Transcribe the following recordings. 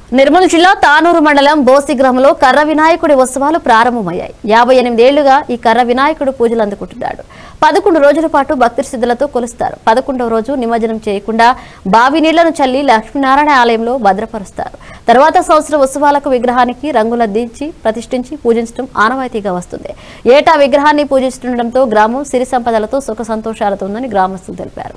నిర్మల్ జిల్లా తానూరు మండలం బోసి గ్రామంలో కర్ర వినాయకుడి ఉత్సవాలు ప్రారంభమయ్యాయి యాభై ఎనిమిదేళ్లుగా ఈ కర్ర వినాయకుడు పూజలు అందుకుంటున్నాడు పదకొండు రోజుల పాటు భక్తి శ్రద్ధలతో కొలుస్తారు పదకొండవ రోజు నిమజ్జనం చేయకుండా బావి నీళ్లను చల్లి లక్ష్మీనారాయణ ఆలయంలో భద్రపరుస్తారు తర్వాత సంవత్సరం ఉత్సవాలకు విగ్రహానికి రంగులద్దించి ప్రతిష్ఠించి పూజించడం ఆనవాయితీగా వస్తుంది ఏటా విగ్రహాన్ని పూజిస్తుండటంతో గ్రామం సిరి సంపదలతో సుఖ సంతోషాలతో ఉందని గ్రామస్తులు తెలిపారు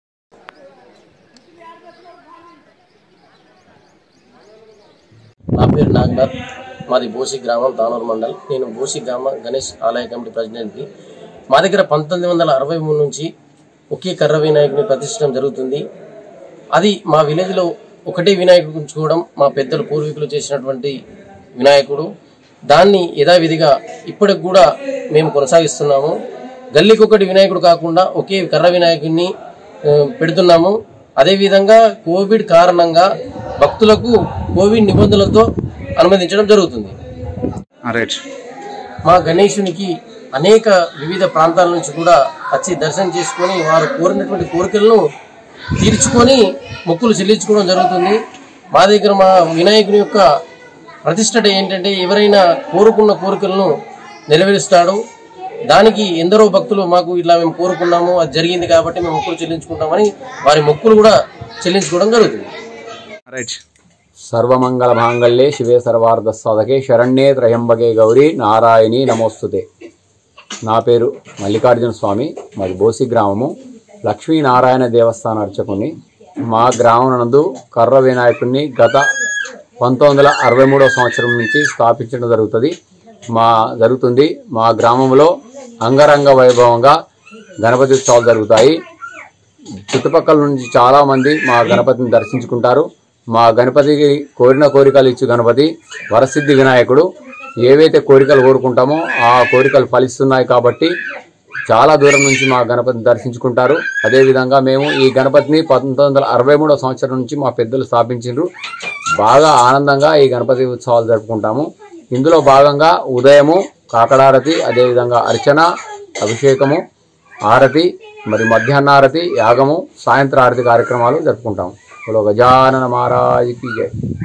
నా పేరు నాగనాథ్ మాది బోసి గ్రామం తానూరు మండల్ నేను బోసి గ్రామ గణేష్ ఆలయ కమిటీ ప్రెసిడెంట్ని మా దగ్గర పంతొమ్మిది వందల అరవై మూడు నుంచి ఒకే కర్ర వినాయకుని ప్రతిష్ఠించడం జరుగుతుంది అది మా విలేజ్లో ఒకటే వినాయకుడు ఉంచుకోవడం మా పెద్దలు పూర్వీకులు చేసినటువంటి వినాయకుడు దాన్ని యథావిధిగా ఇప్పటికి కూడా మేము కొనసాగిస్తున్నాము గల్లీకొకటి వినాయకుడు కాకుండా ఒకే కర్ర వినాయకుడిని ఆ, పెడుతున్నాము అదేవిధంగా కోవిడ్ కారణంగా భక్తులకు కోవిడ్ నిబంధనలతో అనుమతించడం జరుగుతుంది రైట్ మా గణేశునికి అనేక వివిధ ప్రాంతాల నుంచి కూడా వచ్చి దర్శనం చేసుకొని వారు కోరినటువంటి కోరికలను తీర్చుకొని మొక్కులు చెల్లించుకోవడం జరుగుతుంది మా దగ్గర మా వినాయకుని యొక్క ప్రతిష్టట ఏంటంటే ఎవరైనా కోరుకున్న కోరికలను నెరవేరుస్తాడు దానికి ఎందరో భక్తులు మాకు ఇలా మేము కోరుకున్నాము అది జరిగింది కాబట్టి మేము మొక్కులు చెల్లించుకుంటామని వారి మొక్కులు కూడా చెల్లించుకోవడం జరుగుతుంది రైట్ సర్వమంగళ మాంగళ్యే శివే సర్వార్థ సాధకే శరణ్యే త్రయంబకే గౌరీ నారాయణి నమోస్తుతే నా పేరు మల్లికార్జున స్వామి మాది బోసి గ్రామము లక్ష్మీనారాయణ దేవస్థాన అర్చకుని మా గ్రామం నందు కర్ర వినాయకుడిని గత పంతొమ్మిది వందల అరవై మూడవ సంవత్సరం నుంచి స్థాపించడం జరుగుతుంది మా జరుగుతుంది మా గ్రామంలో అంగరంగ వైభవంగా గణపతి ఉత్సవాలు జరుగుతాయి చుట్టుపక్కల నుంచి చాలా మంది మా గణపతిని దర్శించుకుంటారు మా గణపతికి కోరిన కోరికలు ఇచ్చు గణపతి వరసిద్ధి వినాయకుడు ఏవైతే కోరికలు కోరుకుంటామో ఆ కోరికలు ఫలిస్తున్నాయి కాబట్టి చాలా దూరం నుంచి మా గణపతిని దర్శించుకుంటారు అదేవిధంగా మేము ఈ గణపతిని పంతొమ్మిది వందల అరవై మూడో సంవత్సరం నుంచి మా పెద్దలు స్థాపించారు బాగా ఆనందంగా ఈ గణపతి ఉత్సవాలు జరుపుకుంటాము ఇందులో భాగంగా ఉదయము కాకడారతి అదేవిధంగా అర్చన అభిషేకము ఆరతి మరి మధ్యాహ్న ఆరతి యాగము సాయంత్ర ఆరతి కార్యక్రమాలు జరుపుకుంటాం ఇప్పుడు గజానన మహారాజుకి జై